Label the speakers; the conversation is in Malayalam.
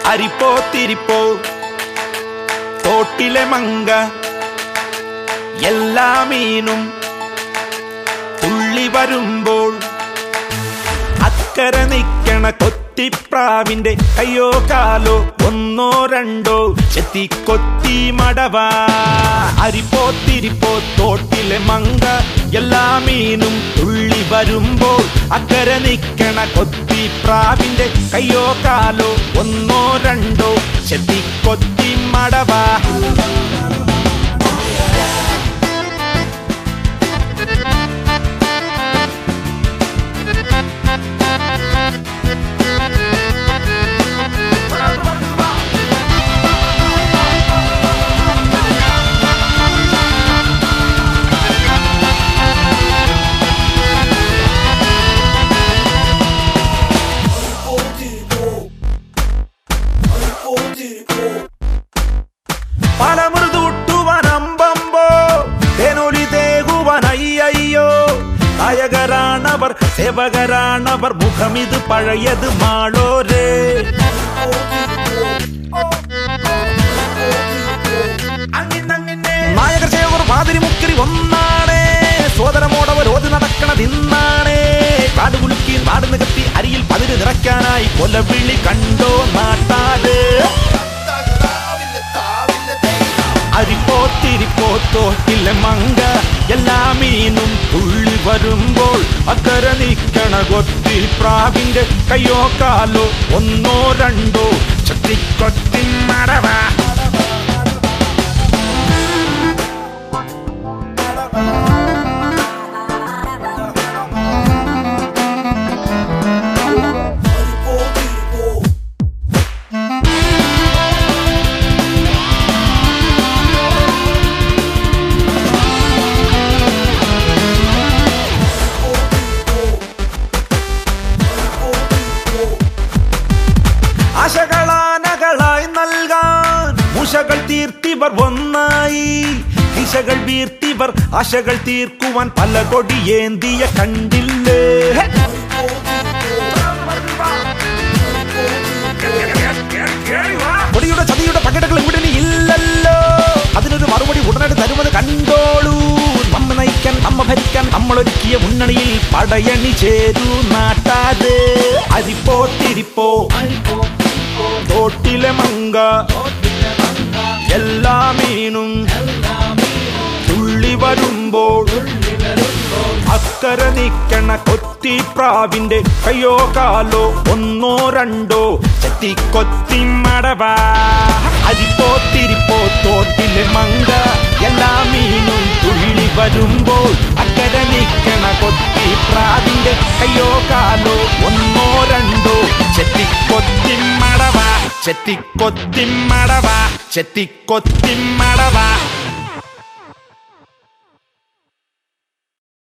Speaker 1: അരിപ്പോ തിരിപ്പോ തോട്ടിലെ മങ്ക എല്ലാ മീനും തുള്ളി വരുമ്പോൾ അക്കരെ നിക്കണ കൊത്തിപ്രാവിന്റെ കയ്യോ കാലോ ഒന്നോ രണ്ടോ ചെത്തി കൊത്തി മടവാ അരിപ്പോ തിരിപ്പോ തോട്ടിലെ മങ്ക എല്ലാ മീനും തുള്ളി വരുമ്പോൾ അക്കരെ നിക്കണ കൊത്തിപ്രാവിന്റെ കയ്യോ കാലോ ഒന്നോ രണ്ടോ ചെത്തി കൊത്തി മടവാ പലമൃതൂട്ടുവനമ്പമ്പോ തേനൊലി തേകുവൻ അയ്യോ നായകരാണവർ സേവകരാണവർ മുഖമിത് പഴയത് മാളോരേ നായകർ ചേവർ മാതിരി മുക്കിരി ഒന്നാണേ സോദരമോടവർ ഓതി നടക്കണതിന്നാണേ കാടുകുലുക്കി നാട് നികത്തി അരിയിൽ പതിര് നിറയ്ക്കാനായി കൊലവിളി കണ്ടോ നാട്ടാല് അരിപ്പോ തിരിപ്പോ തോട്ടിലെ മങ്ക എല്ലാ മീനും തുള്ളി വരുമ്പോൾ അക്കര നിക്കണ കൊത്തി പ്രാവിന്റെ കയ്യോ കാലോ ഒന്നോ രണ്ടോ ചത്തിക്കൊത്തി മടവാ ആശകളാനകളായി നൽകാൻ മുഷകൾ തീർത്തിവർ ഒന്നായി ദിശകൾ വീർത്തിവർ ആശകൾ തീർക്കുവാൻ പല കൊടിയേന്തിയ കണ്ടില്ലേ കൊടിയുടെ ചതിയുടെ പകിടകൾ ഇവിടെ ഇനി ഇല്ലല്ലോ അതിനൊരു മറുപടി ഉടനടി തരുമെന്ന് കണ്ടോളൂ നമ്മ നയിക്കാൻ നമ്മ ഭരിക്കാൻ നമ്മളൊരുക്കിയ മുന്നണിയിൽ പടയണി ചേരൂ നാട്ടാത് അരിപ്പോ തിരിപ്പോ തോട്ടിലെ മങ്ക എല്ലാ മീനും തുള്ളി വരുമ്പോൾ അക്കര നിക്കണ കൊത്തി പ്രാവിന്റെ കയ്യോ കാലോ ഒന്നോ രണ്ടോ ചെത്തി കൊത്തി മടവാ അരിപ്പോ തിരിപ്പോ തോട്ടിലെ മങ്ക എല്ലാ മീനും തുള്ളി വരുമ്പോൾ അക്കര നിക്കണ കൊത്തി പ്രാവിന്റെ കയ്യോ കാലോ ഒന്നോ രണ്ടോ ചെത്തി കൊത്തി മടവാ ചെത്തി കൊത്തി മടവാ ചെത്തി കൊത്തി മടവാ